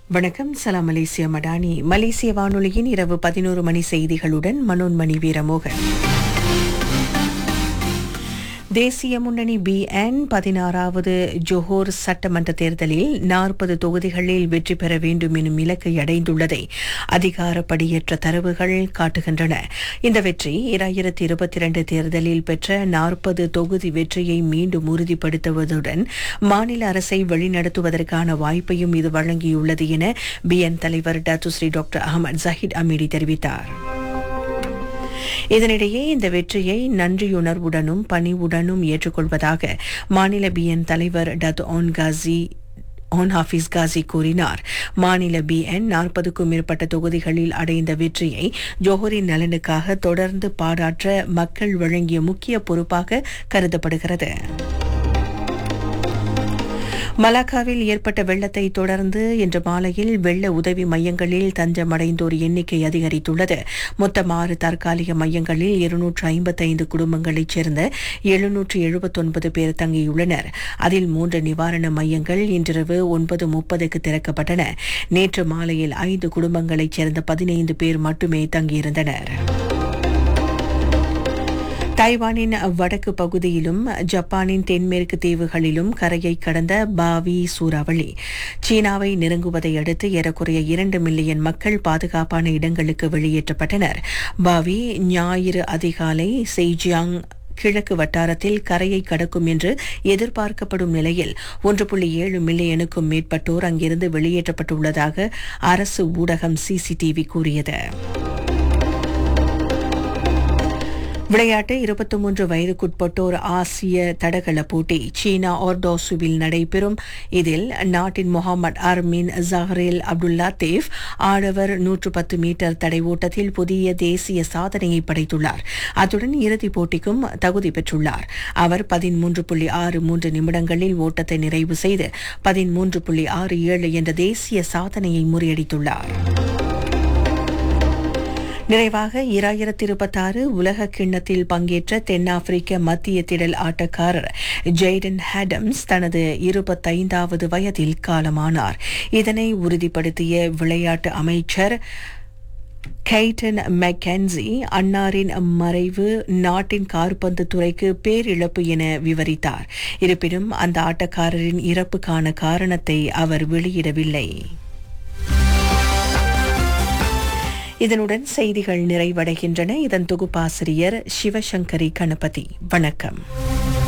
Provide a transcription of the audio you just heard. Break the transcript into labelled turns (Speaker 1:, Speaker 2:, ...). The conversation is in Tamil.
Speaker 1: வணக்கம் சலாம் மலேசியா மடானி மலேசிய வானொலியின் இரவு பதினோரு மணி செய்திகளுடன் மனோன்மணி வீரமோகன் தேசிய முன்னணி பிஎன் பதினாறாவது ஜோஹோர் சட்டமன்ற தேர்தலில் நாற்பது தொகுதிகளில் வெற்றி பெற வேண்டும் எனும் இலக்கை அடைந்துள்ளதை அதிகாரப்படியற்ற தரவுகள் காட்டுகின்றன இந்த வெற்றி இரண்டாயிரத்தி இருபத்தி இரண்டு தேர்தலில் பெற்ற நாற்பது தொகுதி வெற்றியை மீண்டும் உறுதிப்படுத்துவதுடன் மாநில அரசை வழிநடத்துவதற்கான வாய்ப்பையும் இது வழங்கியுள்ளது என பிஎன் தலைவர் doctor doctor Ahmad Zahid Hamidi தெரிவித்தார் இதனிடையே இந்த வெற்றியை நன்றியுணர்வுடனும் பணிவுடனும் ஏற்றுக்கொள்வதாக மாநில பிஎன் தலைவர் டத் Onn Ghazi Onn Hafiz Ghazi கூறினார் மாநில பிஎன் நாற்பதுக்கும் மேற்பட்ட தொகுதிகளில் அடைந்த வெற்றியை ஜோஹரின் நலனுக்காக தொடர்ந்து பாராற்ற மக்கள் வழங்கிய முக்கிய பொறுப்பாக கருதப்படுகிறது மலாக்காவில் ஏற்பட்ட வெள்ளத்தை தொடர்ந்து இன்று மாலையில் வெள்ள உதவி மையங்களில் தஞ்சமடைந்தோர் எண்ணிக்கை அதிகரித்துள்ளது மொத்தம் ஆறு தற்காலிக மையங்களில் இருநூற்று ஐம்பத்தைந்து குடும்பங்களைச் சேர்ந்த எழுநூற்று எழுபத்தொன்பது பேர் தங்கியுள்ளனர் அதில் மூன்று நிவாரண மையங்கள் இன்றிரவு ஒன்பது முப்பதுக்கு திறக்கப்பட்டன நேற்று மாலையில் ஐந்து குடும்பங்களைச் சேர்ந்த பதினைந்து பேர் மட்டுமே தங்கியிருந்தனர் தைவானின் வடக்கு பகுதியிலும் ஜப்பானின் தென்மேற்கு தீவுகளிலும் கரையை கடந்த பாவி சூறாவளி சீனாவை நெருங்குவதை அடுத்து ஏறக்குறைய இரண்டு மில்லியன் மக்கள் பாதுகாப்பான இடங்களுக்கு வெளியேற்றப்பட்டனர் பாவி ஞாயிறு அதிகாலை செய்ஜியாங் கிழக்கு வட்டாரத்தில் கரையை கடக்கும் என்று எதிர்பார்க்கப்படும் நிலையில் ஒன்று புள்ளி ஏழு மில்லியனுக்கும் மேற்பட்டோர் அங்கிருந்து வெளியேற்றப்பட்டுள்ளதாக அரசு ஊடகம் சிசிடிவி கூறியது விளையாட்டு இருபத்தி மூன்று வயதுக்குட்பட்டோர் ஆசிய தடகள போட்டி சீனா ஆர்டோசுவில் நடைபெறும் இதில் நாட்டின் முகமது அர்மின் ஜஹரேல் அப்துல்லா தேவ் ஆடவர் நூற்று பத்து மீட்டர் தடை ஓட்டத்தில் புதிய தேசிய சாதனையை படைத்துள்ளார் அத்துடன் இறுதிப் போட்டிக்கும் தகுதி பெற்றுள்ளார் அவர் பதிமூன்று புள்ளி ஆறு மூன்று நிமிடங்களில் ஓட்டத்தை நிறைவு செய்து பதிமூன்று புள்ளி ஆறு ஏழு என்ற தேசிய சாதனையை முறியடித்துள்ளார் நிறைவாக இராயிரத்தி இருபத்தாறு உலக கிண்ணத்தில் பங்கேற்ற தென்னாப்பிரிக்க மத்திய திடல் ஆட்டக்காரர் ஜெய்டன் ஹேடம்ஸ் தனது இருபத்தைந்தாவது வயதில் காலமானார் இதனை உறுதிப்படுத்திய விளையாட்டு அமைச்சர் கெய்டன் மெக்கன்சி அன்னாரின் மறைவு நாட்டின் கார்பந்து துறைக்கு பேரிழப்பு என விவரித்தார் இருப்பினும் அந்த ஆட்டக்காரரின் இறப்புக்கான காரணத்தை அவர் வெளியிடவில்லை இதனுடன் செய்திகள் நிறைவடைகின்றன இதன் தொகுப்பாசிரியர் சிவசங்கரி கணபதி வணக்கம்